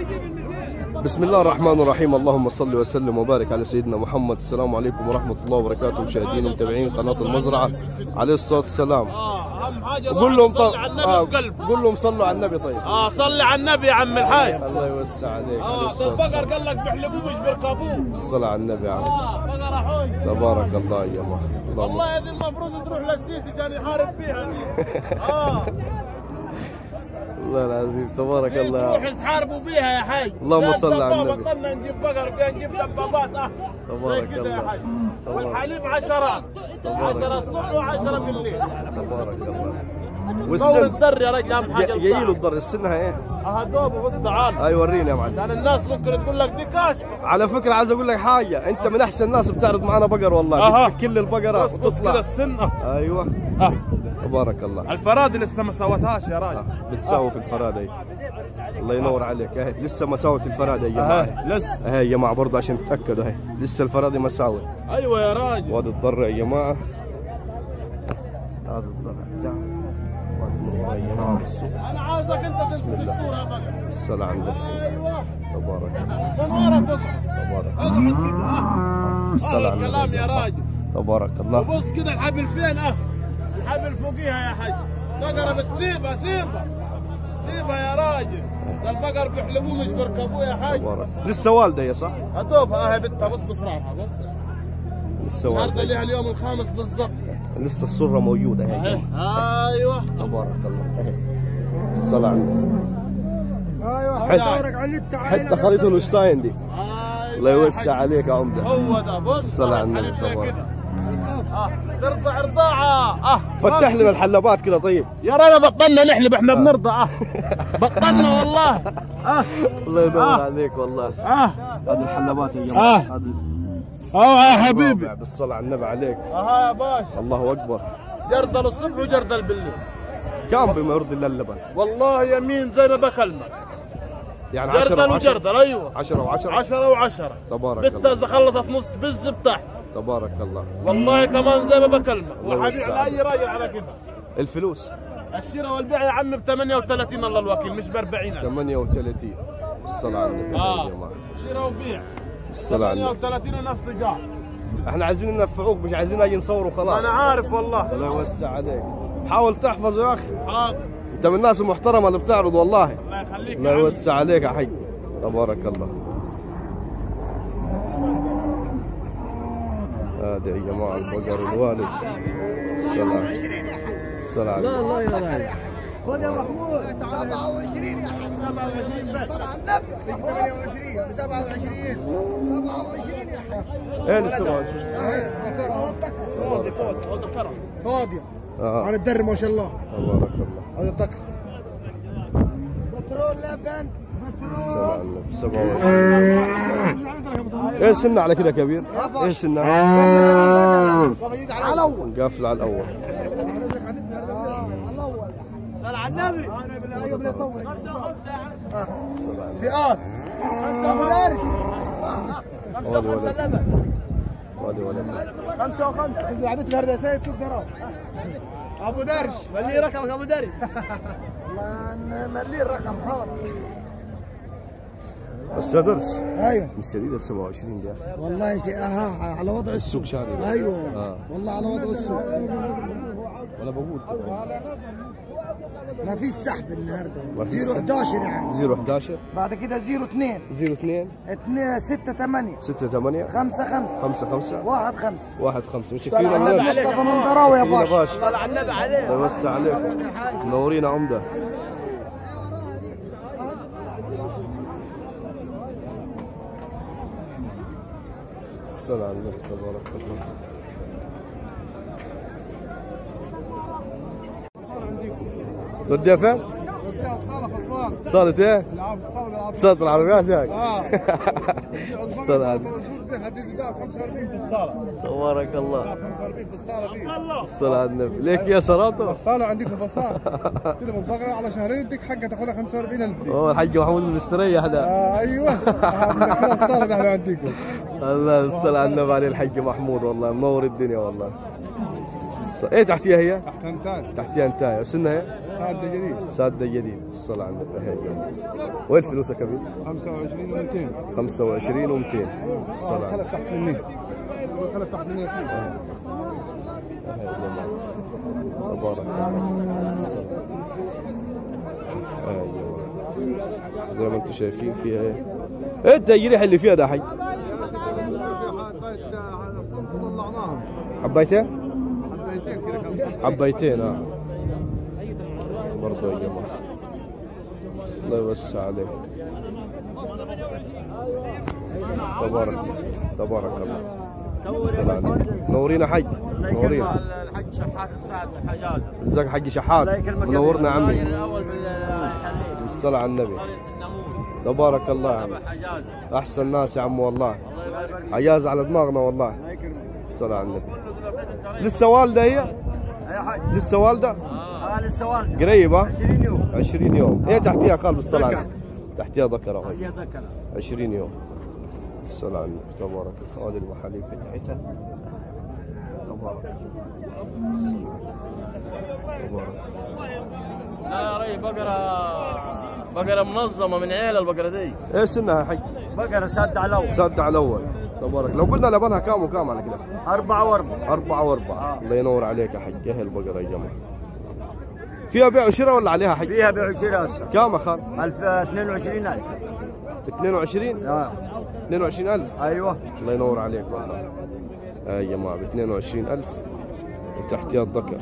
بسم الله الرحمن الرحيم اللهم صل وسلم وبارك على سيدنا محمد السلام عليكم ورحمة الله وبركاته مشاهدين ومتابعين قناة المزرعة عليه الصلاة والسلام اه اهم حاجه قول لهم صلي على النبي آه في قلبه قول لهم صلوا على النبي طيب اه صلي على النبي يا عم الحاج الله يوسع عليك عليه اه الصلاة ده والسلام البقر قال لك بيحلبوه مش بيركبوه الصلاة على النبي عليه اه بقر حوج تبارك الله يا الله اللهم والله هذه المفروض تروح للسيسي عشان يحارب فيها دي اه الله العظيم تبارك دي الله تروح تحاربوا بيها يا حاج اللهم لا صل على الدبابة النبي. بطلنا نجيب بقر بقى نجيب دبابات اه زي تبارك كده يا الله. حاج تبارك. والحليب عشرات تبارك. عشرة الصبح وعشرة بالليل تبارك الله دور والسن الدر يا رجل اهم حاجه جاي له الضر السنها ايه؟ اه دوبه بس تعال اي ورينا يا معلم عشان الناس ممكن تقول لك دي كاشف على فكرة عايز اقول لك حاجة انت من احسن الناس بتعرض معنا بقر والله أها. بتفك كل البقرات بص بص كده وتطلع السن اه ايوه اه تبارك الله الفرادي لسه ما سوتهاش يا راجل بتساوي في الفرادة هي. الله ينور عليك اهي لسه ما ساوت الفرادة يا جماعة اهي لسه اهي يا جماعة برضه عشان تتأكدوا اهي لسه الفرادة ما ساوت ايوه يا راجل وادي الضر يا جماعة هذا الضر بتاعه وادي الضر يا جماعة بالسوق انا عاوزك انت تمسك الاسطوره يا بقى الصلاة على النبي ايوه تبارك من ورا تقعد تبارك اقعد كده اه الصلاة اه على الكلام النبي يا راجل تبارك الله وبص كده الحبل فين اه الحبل فوقيها يا حاج بقرة بتسيبها سيبها سيبها يا راجل ده البقر بيحلبوه مش بيركبوه يا حاج تبارك لسه والدة يا صح؟ هتوبها اه بنتها بص بصراحة بص لسه النهارده والدة ليها اليوم الخامس بالضبط لسه السرة موجودة هي اهي ايوه تبارك الله اهي الصلاة على النبي ايوه حتى حتى خليط الوشتاين دي ايوه الله يا يوسع حاج. عليك يا عمدة هو ده بص الصلاة على النبي الحليب زي تبارك. كده اه ترضع رضاعة اه فتح لنا الحلبات كده طيب يا رانا بطلنا نحلب احنا بنرضع اه بطلنا والله اه الله ينور آه. عليك والله اه هذه الحلبات يا آه. جماعة هذه اه يا حبيبي الرابع بالصلاة على النبي عليك اه يا باشا الله أكبر جردل الصبح وجردل بالليل كم بما يرضي الله اللبن والله يمين زي ما بكلمك يعني 10 جردل و10 وجردل ايوه 10 و10 عشرة وعشرة تبارك بنتها الله اذا خلصت نص بز بتاعت تبارك الله والله كمان زي ما بكلمك الله وحبيع يوسع لاي راجل على كده الفلوس الشراء والبيع يا عم ب 38 الله الوكيل مش ب 40 38 الصلاة على النبي اه يا جماعة شراء وبيع الصلاة على النبي 38 الناس تجار احنا عايزين ننفعوك مش عايزين نجي نصور وخلاص انا عارف والله الله يوسع عليك حاول تحفظ يا اخي حاضر انت من الناس المحترمه اللي بتعرض والله الله يخليك الله يا عم يوسع عليك يا حي تبارك الله هذا يا جماعه البقر الوالد السلام السلام عليكم. 27 يا حبيبي 27 بس النبي 28 ب 27 27 يا حبيبي ايه اللي 27 فاضي فاضي فاضي اه على الدر ما شاء الله تبارك الله هذا الذكر بترول لبن السلام على النبي 27 ايه سنة على كده كبير؟ ايه سنة؟ على الاول قافل على الاول صل على النبي ايوه بدي اصور السلام فئات ابو دارش وادي ولد وادي ولد خمسة وخمسة إذا عدت الهردسية سوق درام أبو درش ملي رقمك أبو درش ملي الرقم حاضر بس درس أيوه مش شديدة ب 27 دي يا اخي والله شيء أها على وضع السوق السوق شاري أيوه آه. والله على وضع السوق ولا بقول ما فيش سحب النهارده ما فيش زيرو سحب. 11 يعني 0 11 بعد كده زيرو 2 0 2 2 6 8 6 8 5 5 5 5 1 5 1 5 صل متشكرين على النبي الناس مصطفى من دراوي يا باشا باشا صل على النبي عليه الله يوسع عليك منورين عمده الصلاة على النبي تبارك الله وديها فين؟ صالة ايه؟ صالة العربيات هيك الصلاة على النبي. تبارك الله الصلاة على النبي ليك يا صلاته فصالة عندكم فصالة تستلم البقرة على شهرين اديك حقها تاخذها 45000 دي هو الحاج محمود المستريح ده آه ايوه بندخلها الصالة نحن عندكم الله الصلاة على النبي عليه الحاج محمود والله منور الدنيا والله ص- ايه تحتيها هي تحت انتاج تحتيها انتهى سنها هي سعد جديد سادة جديد الصلاة على النبي هي وين فلوسك يا كبير 25 و200 25 و200 الصلاة على خلف تحت مني خلف تحت مني فيه هاي جماعة. تبارك الله الصلاة. هاي جماعة. زي ما انتم شايفين فيها ايه ايه التجريح اللي فيها ده حي طلعناهم حبيتين حبيتين كده كم حبيتين اه برضه يا جماعة الله يوسع عليك تبارك تبارك الله السلام نورينا حي نورينا الحج شحات مساعد حجاز ازيك حق شحات منورنا يا عمي الاول في الحليب الصلاة على النبي قريه الناموس تبارك الله يا عم حجاز احسن ناس يا عم والله الله يبارك فيك عياز على دماغنا والله الصلاة على النبي لسه والدة هي لسه والدة اه لسه والد قريبة 20 يوم 20 يوم ايه تحتيها خال بالصلاة على النبي تحتيها ذكر اهو يا ذكر 20 يوم الصلاة على النبي تبارك الله هذه المحاليل بتاعتها تبارك تبارك لا يا ري بقره بقره منظمه من عيله البقره دي ايه سنها يا حي بقرة سد على الأول سد على الاول تبارك لو قلنا لبنها كام وكام على كده أربعة وأربعة أربعة وأربعة الله ينور عليك يا حج ايه البقرة يا جماعة فيها بيع وشراء ولا عليها حج؟ فيها بيع وشراء هسه كام يا خال؟ 1000 22000 22 اه 22000 ايوه الله ينور عليك والله آه يا جماعة ب 22000 وتحتيها الذكر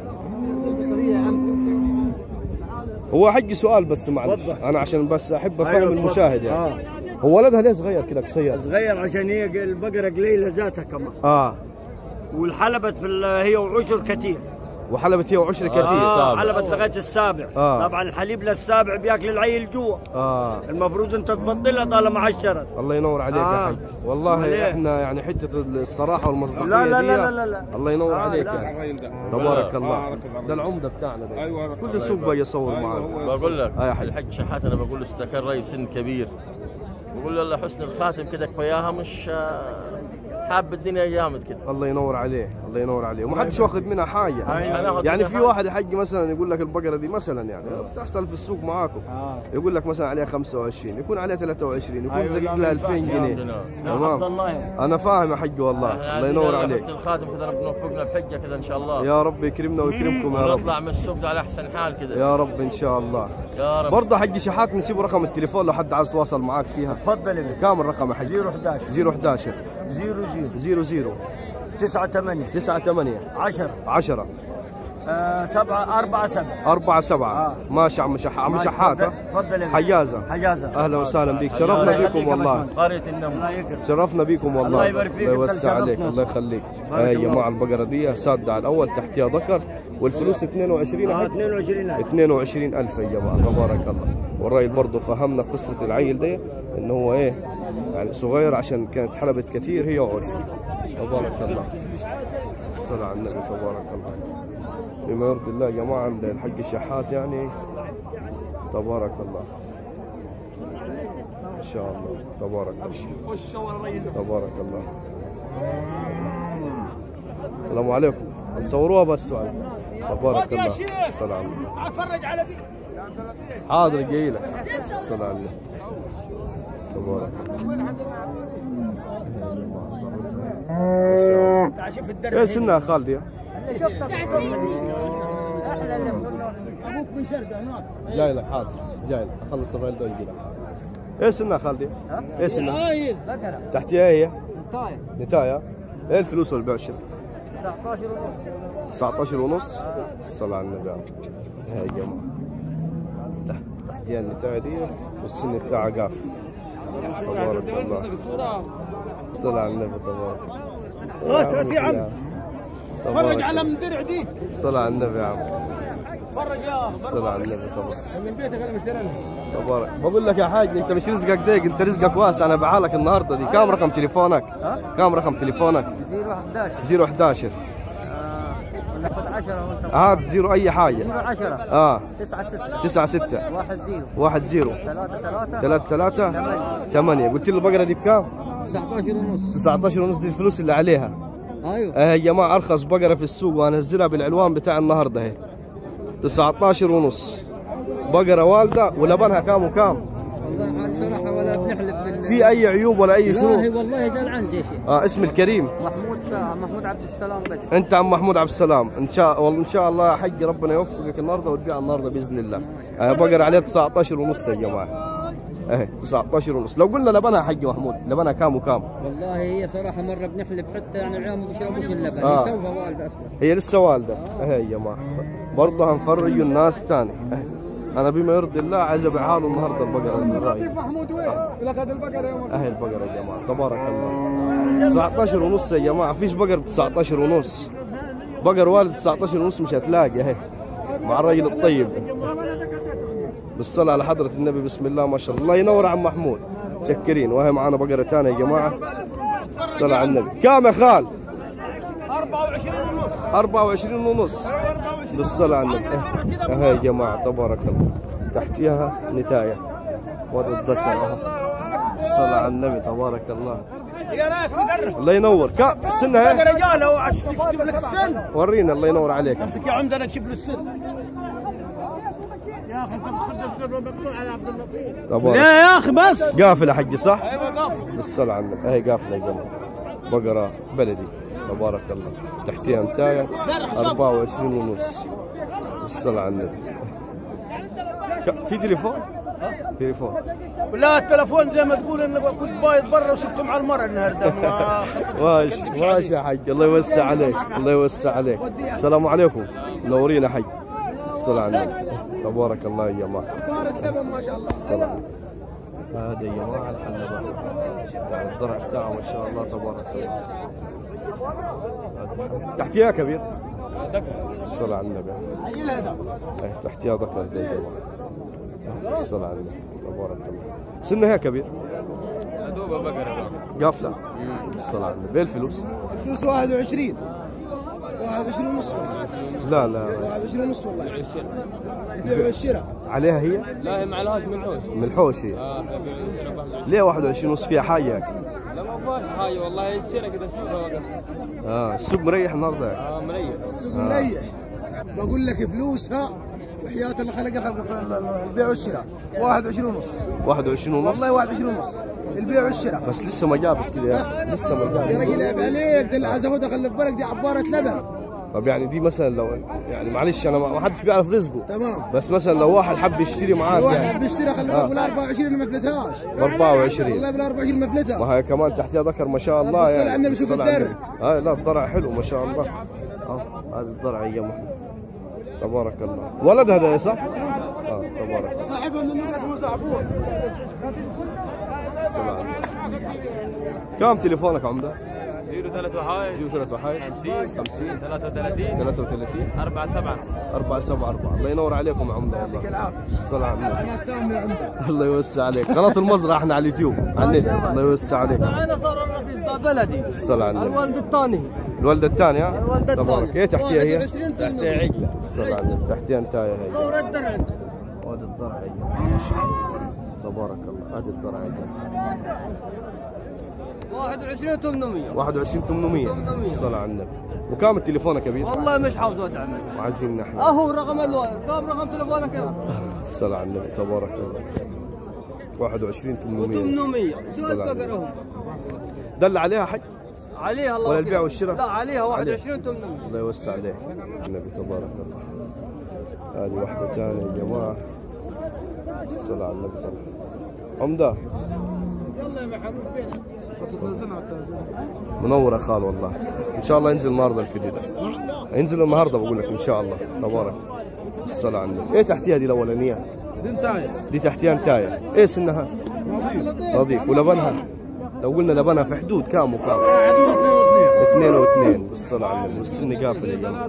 هو حقي سؤال بس معلش انا عشان بس احب افهم أيوة، المشاهد يعني آه. هو ولدها ليه صغير كده قصير صغير عشان هي البقرة قليلة ذاتها كمان اه والحلبت في ال- هي وعشر كثير وحلبت هي وعشر كثير اه حلبت لغاية السابع آه. طبعا الحليب للسابع بياكل العيل جوا اه المفروض انت تبطلها طالما عشرت الله ينور عليك يا آه. حاج والله أمال إيه؟ احنا يعني حته الصراحه والمصداقيه لا لا دي لا لا لا. الله ينور آه، عليك لا. يا حاج. الراجل ده تبارك آه، الله ركز على ده العمده بتاعنا ده أيوة، ركز كل على سوق بقى يصور أيوة، معانا هو بقول لك آه يا حي. الحج شحات انا بقول له استكر ري سن كبير بقول له الله حسن الخاتم كده كفاياها مش آه، حاب الدنيا جامد كده الله ينور عليه الله ينور عليه وما حدش واخذ منها حاجه هناخد يعني منها في حاجة. واحد يحج مثلا يقول لك البقره دي مثلا يعني بتحصل في السوق معاكم آه. يقول لك مثلا عليها 25 يكون عليها 23 يكون أيوة، زقق لا، لها ما 2000 ينفعش. جنيه نعم. عبد تمام الله يعني. انا فاهم يا حج والله إحنا الله ينور عايزين عليك حسن الخاتم كده ربنا يوفقنا بحجه كده ان شاء الله يا رب يكرمنا ويكرمكم يا رب ونطلع من السوق ده على احسن حال كده يا رب ان شاء الله يا رب برضه حق شحات نسيب رقم التليفون لو حد عايز يتواصل معاك فيها تفضل يا بيه. كام الرقم يا حق 011 011 00 00 9 8 9 8 10 10 7 4 7 4 7 آه. ماشي عم شح... عم شحات ها؟ تفضل يا بيه. حجازة حجازة اهلا وسهلا بك الله شرفنا يخليك بكم يا والله باشمهندس. قريه النمل الله يكرم شرفنا بكم والله الله يبارك فيك، الله أنت يوسع عليك شرفنا. الله يخليك بارك هاي يا الله. جماعه البقره دي سادة على الاول تحتها ذكر والفلوس 22 اه حق 22 22000 يا جماعه تبارك الله والراجل برضه فهمنا قصه العيل ده ان هو ايه يعني صغير عشان كانت حلبت كثير هي وعشر تبارك الله الصلاة على النبي تبارك الله بما يرضي الله يا جماعه الحق الشحات يعني تبارك الله ان شاء الله تبارك الله تبارك الله السلام عليكم نصوروها بس سؤال تبارك الله السلام اتفرج على دي حاضر جاي لك السلام عليكم تبارك الله شوف الدرب ايه سنها يا خالدي ابوك من شرقه هناك جاي لك حاضر جاي لك اخلص الراجل ده ويجي لك ايه سنها يا خالدي ايه سنها تحتيها ايه هي نتايا ايه الفلوس والبيع والشراء 19 ونص 19 ونص الصلاة على النبي يا جماعة تحت تحتيها النتاية دي والسن بتاعها قاف تبارك الله صلى على النبي تبارك هات يا عم. تفرج على من درع دي صلى على النبي يا عم اتفرج يا صلى على النبي تبارك تبارك بقول لك يا حاج انت مش رزقك ضيق انت رزقك واسع انا بعالك النهارده دي كم رقم تليفونك؟ كم رقم تليفونك؟ 011 011 ناخذ 10 وانت هات زيرو اي حاجه 10 اه 9 6 9 6 1 0 1 0 3 3 3 3 8 قلت لي البقره دي بكام؟ 19 ونص 19 ونص دي الفلوس اللي عليها ايوه اه يا جماعه ارخص بقره في السوق وهنزلها بالعنوان بتاع النهارده اهي 19 ونص بقره والده ولبنها كام وكام والله عاد صراحه ولا بنحلف بال في اي عيوب ولا اي لا شروط هي والله زال عن زي شيء اه اسم الكريم محمود سا... محمود عبد السلام بدر انت عم محمود عبد السلام ان شاء والله ان شاء الله يا حق ربنا يوفقك النهارده وتبيع النهارده باذن الله آه بقر عليه 19 ونص يا جماعه اهي 19 ونص لو قلنا لبنها حق محمود لبنها كام وكام والله هي صراحه مره بنحلب حتى يعني العيال ما بيشربوش اللبن آه. هي توها والده اصلا هي لسه والده اهي يا جماعه برضه هنفرجوا الناس تاني اهي انا بما يرضي الله عايز ابيعها له النهارده البقره من رايي محمود وين؟ لقد البقره يوم اهي البقره يا جماعه تبارك الله 19 ونص يا جماعه فيش بقر ب 19 ونص بقر والد 19 ونص مش هتلاقي اهي مع الراجل الطيب بالصلاة على حضرة النبي بسم الله ما شاء الله الله ينور عم محمود متشكرين وهي معانا بقرة ثانية يا جماعة الصلاة على النبي كام يا خال 24 ونص 24 ونص بالصلاة على النبي اه اه يا جماعة تبارك الله تحتيها نتاية وهذا الذكر اهو الصلاة على النبي تبارك الله يا رايك تقرب الله ينور كا سنها هي رجاله وعش تكتب لك السن ورينا الله ينور عليك امسك يا عمدنا تجيب له السن يا اخي انت بتخدم مقطوع على عبد اللطيف تبارك يا اخي بس قافلة حقي صح؟ ايوه قافل بالصلاة على النبي هي قافلة يا جماعة بقرة بلدي تبارك الله تحتيها نتاية 24 ونص بالصلاة على النبي ك- في تليفون؟ تليفون لا التلفون زي ما تقول انك كنت بايض برا وسبته مع المرة النهارده ما ماشي ماشي يا حق الله يوسع عليك الله يوسع عليك السلام عليكم منورين يا حق الصلاة على النبي تبارك الله يا جماعة بارك لبن ما شاء الله السلام هذا يا جماعة الحلبة يعني الضرع بتاعه ما شاء الله تبارك الله تحتيها كبير الصلاة على النبي ايه تحتيها ذكر زي يا جماعة الصلاة على النبي تبارك الله سنها هي كبير قافلة الصلاة على النبي ايه الفلوس؟ فلوس 21 21 ونص لا لا 21 ونص والله البيع والشراء عليها هي؟ لا هي مع الهاش من عوش من الحوش هي اه بيع الشراء بحث. ليه 21 ونص فيها حاجة لا ما فيهاش حاجه والله الشراء كده السوق واقف اه السوق مريح النهارده اه مريح السوق مريح بقول لك فلوسها وحياة اللي خلق البيع والشراء 21 ونص 21 ونص والله 21 ونص البيع والشراء بس لسه ما جابت كده يا أخي. لسه ما يا جابت رجل عيب عليك ده اللي عايز اخدها خلي في بالك دي عبارة لبن طب يعني دي مثلا لو يعني معلش انا ما ما حدش بيعرف رزقه تمام بس مثلا لو واحد حب يشتري معاك لو واحد يعني بيشتري خلي آه. بالك بال 24 ما فلتهاش ب 24 والله بال 24 ما فلتها وهي كمان تحتها ذكر ما شاء الله بالصلاة يعني على النبي شوف بالصلاة على الدرع. النبي. اه لا الضرع حلو ما شاء الله اه هذا الضرع يا محمد تبارك الله ولد هذا يا صح؟ اه تبارك الله صاحبها من الناس اسمه صعبون الصلاة على النبي. كم تليفونك عمده؟ 031 03 50 50 33 33 4 7 4 7 4 الله ينور عليكم يا عمده والله العافية الصلاة على النبي انا التام يا عمده الله يوسع عليك قناة المزرعة احنا على اليوتيوب على النت الله يوسع عليك انا صار الرفيق بلدي الصلاة على النبي الوالد الثاني الوالدة الثانية الوالدة تبارك الثانية ايه تحتيها هي 21 تحتيها عجلة الصلاة على النبي تحتيها انتاية هي صورة درع وهذا الضرع ما شاء الله تبارك الله هذه الضرع 21 800 21 800 الصلاة على النبي وكم التليفون يا كبير والله مش حافظ ودع وعايزين نحن اهو رقم الوالد كم رقم تليفونك يا الصلاة على النبي تبارك الله 21 800 800 دول الصلاة على بقرة هم دل عليها حق عليها الله ولا أكبر. البيع والشراء؟ لا عليها 21 800 الله يوسع عليك النبي تبارك الله هذه واحدة ثانية يا جماعة الصلاة على النبي تعالى عمدة منور يا خال والله ان شاء الله ينزل النهارده الفيديو ده ينزل النهارده بقول لك ان شاء الله تبارك الصلاة على النبي ايه تحتيها دي الاولانية دنتاية دي تحتيها انتاية ايه سنها نظيف نظيف ولبنها لو قلنا لبنها في حدود كام وكام حدود اثنين واثنين اثنين واثنين بالصلاة على النبي والسن قافل يا جماعة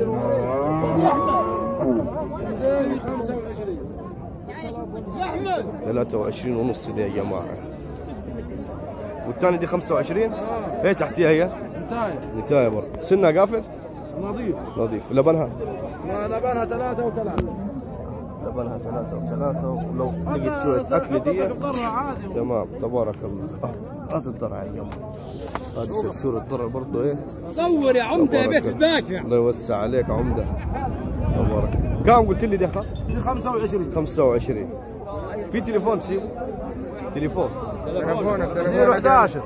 23 23 ونص دي يا جماعة والثاني دي 25 ايه تحتيها هي دنتاية نتاية برضه سنها قافل نظيف نظيف لبنها ما نبانها ثلاثة وثلاثة لبنها ثلاثة وثلاثة ولو لقيت شوية أكل دي تمام تبارك الله آه، هذا الضرع يا يما هذه شرشور الضرع برضه ايه صور يا عمده يا تبارك بيت الله. الباشا الله يوسع عليك عمدة تبارك كم قلت لي دقيقة؟ 25 25 في تليفون تسيبه؟ تليفون تليفونك زيرو 11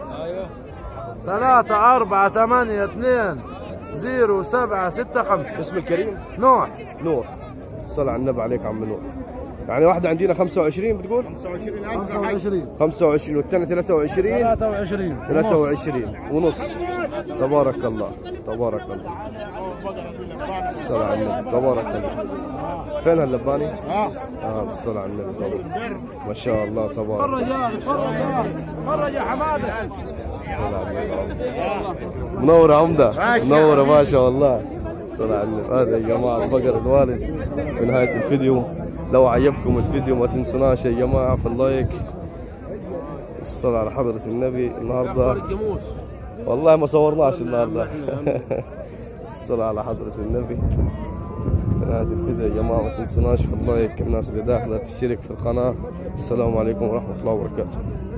3 4 8 2 0 7 6 5 اسم الكريم نوح نور الصلاة على النبي عليك عم نور يعني واحدة عندنا 25 بتقول 25 25 والثانية 23 23 23 ونص تبارك الله تبارك الله الصلاة على النبي تبارك الله فين هاللباني؟ اه اه بالصلاة على النبي طبعا ما شاء الله تبارك الله رجال خرج خرج يا حماده الصلاة على النبي. منورة عمدة منورة ما شاء الله الصلاة على النبي هذا يا جماعة البقر الوالد في نهاية الفيديو لو عجبكم الفيديو ما تنسوناش يا جماعة في اللايك الصلاة على حضرة النبي النهارده والله ما صورناش النهارده الصلاة على حضرة النبي في نهاية الفيديو يا جماعة ما تنسوناش في اللايك الناس اللي داخلة تشترك في القناة السلام عليكم ورحمة الله وبركاته